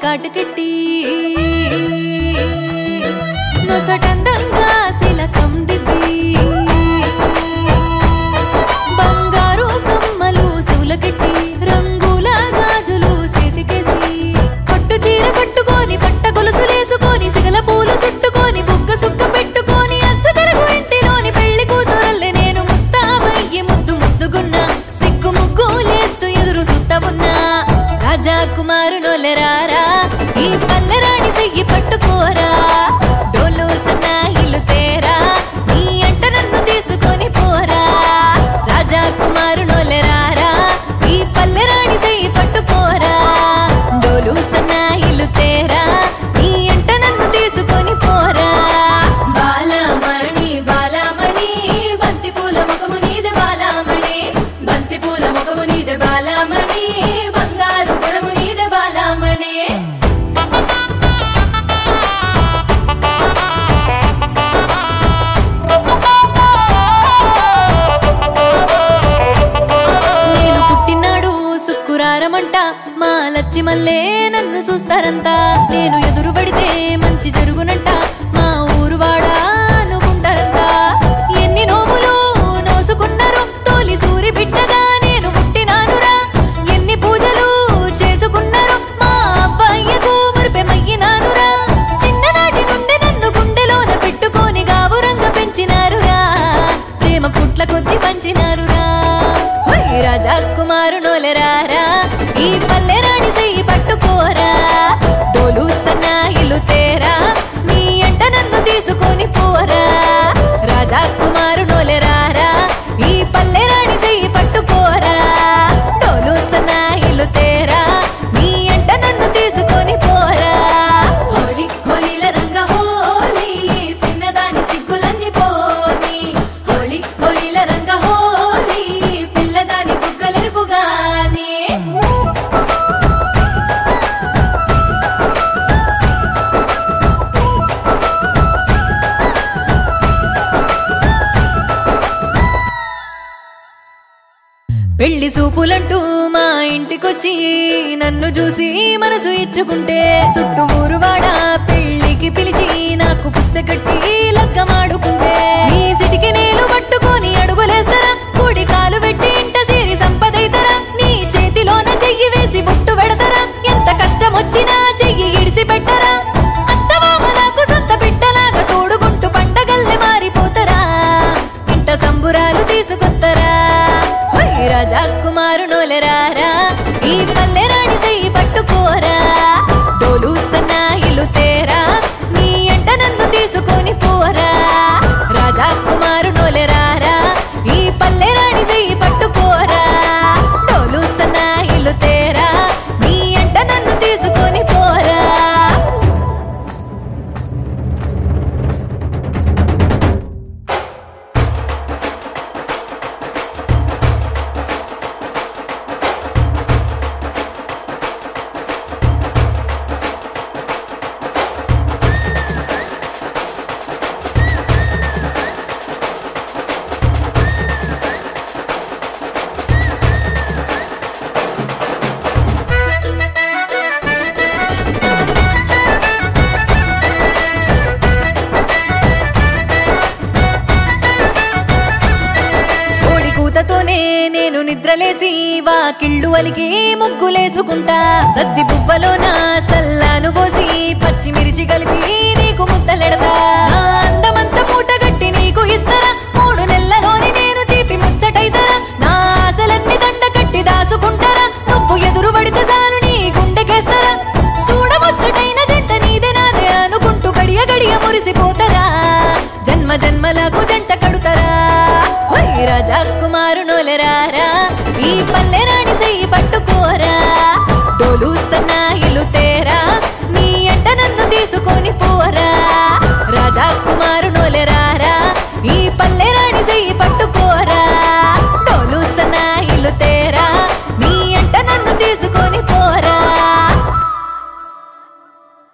కాటుకెట్టి నొసటందంగా శిలకం దిద్ది బంగారు కమ్మలు శూలకెట్టి రంగుల గాజులు చేతికేసి పట్టు చీర కట్టుకొని పట్ట గొలుసులేసుకొని సిగల పూలు చుట్టుకొని బుగ్గ సుక్క పెట్టుకొని అచ్చ తెలుగు ఇంటిలోని పెళ్లి కూతురల్లే నేను ముస్తాబయ్యి ముద్దు ముద్దుగున్నా సిగ్గు ముగ్గు లేస్తూ ఎదురు సుత్త ఉన్నా రాజా కుమారు నొలెరారా ఈ పల్లెరాణి చెయ్యి పట్టుకోరా డోలు సన్నాయిలు తేరా నీ అంట నన్ను తీసుకొని పోరా రాజా కుమారు నొలెరారా ఈ పల్లెరాణి చెయ్యి పట్టుకోరా డోలు సన్నాయిలు తేరా నీ అంట నన్ను తీసుకొని పోరా బాలమణి బాలమణి బంతి పూల ముఖము నీదే బాలమణి బంతి పూల ముఖము నీదే బాలమణి బంగారు గుణము నీదే బాలమణి నేను పుట్టినాడు సుక్కురారమంట మా లచ్చి మల్లే నన్ను చూస్తారంట నేను ఎదురు పడితే మంచి జరుగునంట మా ఊరు వాడా అనుకుంటారంట ఎన్ని నోములు నోసుకున్నారు తోలి సూరి బిడ్డగా నేను పుట్టినానురా ఎన్ని పూజలు చేసుకున్నారు మా అబ్బాయ్యకు మురిపెమయ్యినానురా చిన్ననాటి నుండి నన్ను గుండెలోన పెట్టుకొని గావురంగ పెంచినారురా ప్రేమ పుట్ల కొద్ది పంచినారురా హోయ్ రాజా కుమారు నోలెరారా ఈ పల్లెరాణి చెయ్యి పట్టుకోరా డోలు సన్నాయిలు తేరా నీ ఎంట నన్ను తీసుకొని పోరా రాజా కుమారు నోలెరారా ఈ పల్లెరాణి చెయ్యి పట్టుకోరా డోలు సన్నాయిలు తేరా నీ ఎంట నన్ను తీసుకొని పోరా హోలీ హోలీల రంగ హోలీ చిన్నదాని సిగ్గులన్నీ పోని హోలీ హోలీల రంగ హోలీ పిల్లదాని బుగ్గలెరుపు గాని పెళ్లి సూపులంటూ మా ఇంటికొచ్చి నన్ను చూసి మనసు ఇచ్చుకుంటే చుట్టూ ఊరువాడ పెళ్లికి పిలిచి నాకు పుస్తకట్టి లగ్గమాడుకుంటే నీ సిటికి నేలు పట్టుకొని అడుగులేస్తారా కూడి కాలు పెట్టి ఇంట సిరి సంపదైతరా నీ చేతిలోన చెయ్యి వేసి బుట్టు పెడతారా ఎంత కష్టం వచ్చినా చెయ్యి ఇడిసి పెట్టరా అత్తమామలకు సొంత బిడ్డలాగా తోడుకుంటూ పండగల్ని మారిపోతారా ఇంట సంబురాలు తీసుకొస్తారా హోయ్ రాజా కుమారు నోలెరారా ఈ పల్లెరాణి చెయ్యి పట్టుకోరా డోలు సన్నాయిలు తేరా నీ ఎంట నన్ను తీసుకొని పోరా రాజా కుమారు నోలెరారా ఈ పల్లెరాణి చెయ్యి పట్టుకోరా డోలు సన్నాయిలు తేరా నీ ఎంట నన్ను తీసుకొని పోరా కోడి కూతతోనే నేను నిద్రలేసి వాకిళ్ళు అలిగి ముగ్గులేసుకుంటా సద్ది బువ్వలోన సల్లాను పోసి పచ్చిమిర్చి కలిపి నీకు ముద్దలెడతా నా అందమంత మూటగట్టి నీకు ఇస్తరా మూడు నెలలోని నేను తీపి ముచ్చటైతరా నా ఆశలన్నీ దండ కట్టి దాసుకుంటారా నువ్వు ఎదురు పడితే చాలు నీ గుండెకేస్తారా చూడముచ్చటైన జంట నీదే నాదే అనుకుంటూ గడియ గడియ మురిసిపోతారా జన్మ జన్మలకు జంట కడుతారా హోయ్ రాజా కుమారు నోలెరారా ఈ పల్లెరాణి చెయ్యి పట్టుకోరా